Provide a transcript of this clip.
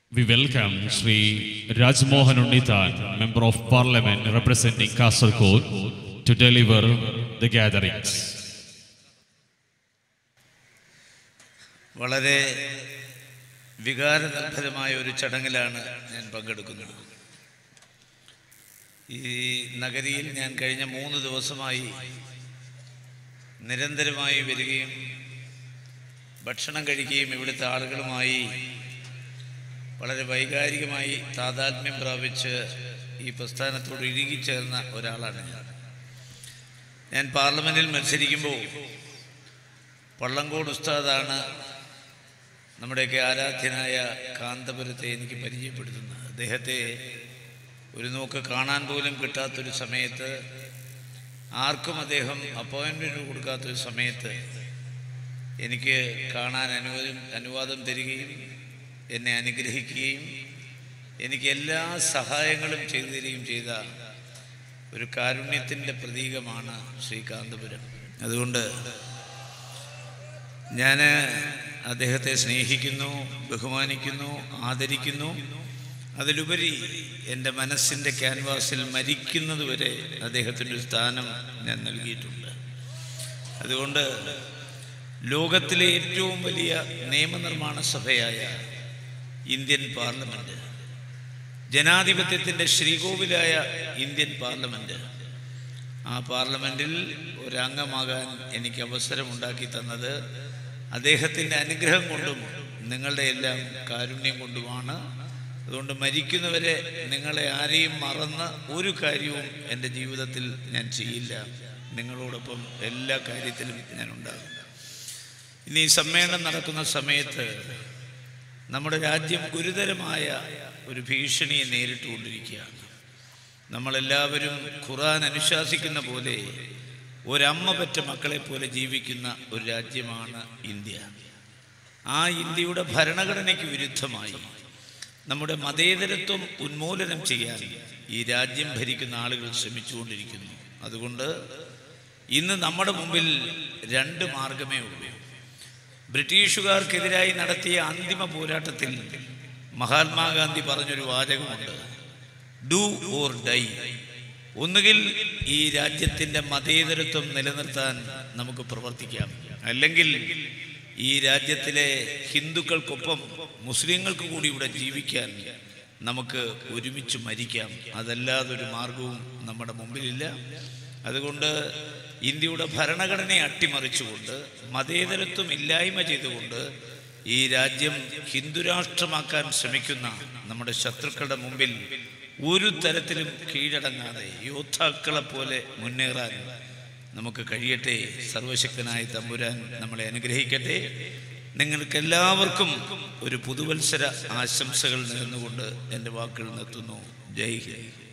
We welcome Sri Rajmohan Unithan, Member of Parliament representing Kasargod, to deliver the gatherings. വളരെ വികാരനിർഭരമായ ഒരു ചടങ്ങിലാണ് ഞാൻ പങ്കെടുക്കുന്നത് ഈ നഗരിയിൽ ഞാൻ കഴിഞ്ഞ മൂന്ന് ദിവസമായി നിരന്തരമായി വരികയും ഭക്ഷണം കഴിക്കുകയും ഇവിടുത്തെ ആളുകളുമായി വളരെ വൈകാരികമായി താതാത്മ്യം പ്രാപിച്ച് ഈ പ്രസ്ഥാനത്തോട് ഇഴുകിച്ചേർന്ന ഒരാളാണ് ഞാൻ ഞാൻ പാർലമെൻറ്റിൽ മത്സരിക്കുമ്പോൾ പള്ളങ്കോട് ഉസ്താദാണ് നമ്മുടെയൊക്കെ ആരാധ്യനായ കാന്തപുരത്തെ എനിക്ക് പരിചയപ്പെടുത്തുന്നത് അദ്ദേഹത്തെ ഒരു നോക്ക് കാണാൻ പോലും കിട്ടാത്തൊരു സമയത്ത് ആർക്കും അദ്ദേഹം അപ്പോയിൻമെൻറ്റ് കൊടുക്കാത്തൊരു സമയത്ത് എനിക്ക് കാണാൻ അനുവാദം അനുവാദം തരികയും എന്നെ അനുഗ്രഹിക്കുകയും എനിക്ക് എല്ലാ സഹായങ്ങളും ചെയ്തു തരികയും ചെയ്ത ഒരു കാരുണ്യത്തിൻ്റെ പ്രതീകമാണ് ശ്രീകാന്തപുരം അതുകൊണ്ട് ഞാൻ അദ്ദേഹത്തെ സ്നേഹിക്കുന്നു ബഹുമാനിക്കുന്നു ആദരിക്കുന്നു അതിലുപരി എൻ്റെ മനസ്സിൻ്റെ ക്യാൻവാസിൽ മരിക്കുന്നതുവരെ അദ്ദേഹത്തിൻ്റെ ഒരു സ്ഥാനം ഞാൻ നൽകിയിട്ടുണ്ട് അതുകൊണ്ട് ലോകത്തിലെ ഏറ്റവും വലിയ നിയമനിർമ്മാണ സഭയായ ഇന്ത്യൻ പാർലമെൻറ്റ് ജനാധിപത്യത്തിൻ്റെ ശ്രീകോവിലായ ഇന്ത്യൻ പാർലമെൻറ്റ് ആ പാർലമെൻറ്റിൽ ഒരംഗമാകാൻ എനിക്ക് അവസരമുണ്ടാക്കി തന്നത് അദ്ദേഹത്തിൻ്റെ അനുഗ്രഹം കൊണ്ടും നിങ്ങളുടെ എല്ലാം കാരുണ്യം കൊണ്ടുമാണ് അതുകൊണ്ട് മരിക്കുന്നവരെ നിങ്ങളെ ആരെയും മറന്ന് ഒരു കാര്യവും എൻ്റെ ജീവിതത്തിൽ ഞാൻ ചെയ്യില്ല നിങ്ങളോടൊപ്പം എല്ലാ കാര്യത്തിലും ഞാൻ ഉണ്ടാകും ഇനി ഈ സമ്മേളനം നടക്കുന്ന സമയത്ത് നമ്മുടെ രാജ്യം ഗുരുതരമായ ഒരു ഭീഷണിയെ നേരിട്ടുകൊണ്ടിരിക്കുകയാണ് നമ്മളെല്ലാവരും ഖുറാൻ അനുശാസിക്കുന്ന പോലെ ഒരമ്മ പറ്റ മക്കളെ പോലെ ജീവിക്കുന്ന ഒരു രാജ്യമാണ് ഇന്ത്യ ആ ഇന്ത്യയുടെ ഭരണഘടനയ്ക്ക് വിരുദ്ധമായി നമ്മുടെ മതേതരത്വം ഉന്മൂലനം ചെയ്യാൻ ഈ രാജ്യം ഭരിക്കുന്ന ആളുകൾ ശ്രമിച്ചുകൊണ്ടിരിക്കുന്നു അതുകൊണ്ട് ഇന്ന് നമ്മുടെ മുമ്പിൽ രണ്ട് മാർഗമേ ഉള്ളൂ ബ്രിട്ടീഷുകാർക്കെതിരായി നടത്തിയ അന്തിമ പോരാട്ടത്തിൽ മഹാത്മാഗാന്ധി പറഞ്ഞൊരു വാചകമുണ്ട് ഡു ഓർ ഡൈ ഒന്നുകിൽ ഈ രാജ്യത്തിൻ്റെ മതേതരത്വം നിലനിർത്താൻ നമുക്ക് പ്രവർത്തിക്കാം അല്ലെങ്കിൽ ഈ രാജ്യത്തിലെ ഹിന്ദുക്കൾക്കൊപ്പം മുസ്ലിങ്ങൾക്ക് കൂടി ഇവിടെ ജീവിക്കാൻ നമുക്ക് ഒരുമിച്ച് മരിക്കാം അതല്ലാതൊരു മാർഗവും നമ്മുടെ മുമ്പിലില്ല അതുകൊണ്ട് ഇന്ത്യയുടെ ഭരണഘടനയെ അട്ടിമറിച്ചുകൊണ്ട് മതേതരത്വം ഇല്ലായ്മ ചെയ്തുകൊണ്ട് ഈ രാജ്യം ഹിന്ദുരാഷ്ട്രമാക്കാൻ ശ്രമിക്കുന്ന നമ്മുടെ ശത്രുക്കളുടെ മുമ്പിൽ ഒരു തരത്തിലും കീഴടങ്ങാതെ യോദ്ധാക്കളെ പോലെ മുന്നേറാൻ നമുക്ക് കഴിയട്ടെ സർവശക്തനായ തമ്പുരാൻ നമ്മളെ അനുഗ്രഹിക്കട്ടെ നിങ്ങൾക്കെല്ലാവർക്കും ഒരു പുതുവത്സര ആശംസകൾ നേർന്നുകൊണ്ട് എൻ്റെ വാക്കുകൾ നിർത്തുന്നു ജയ് ഹിന്ദ്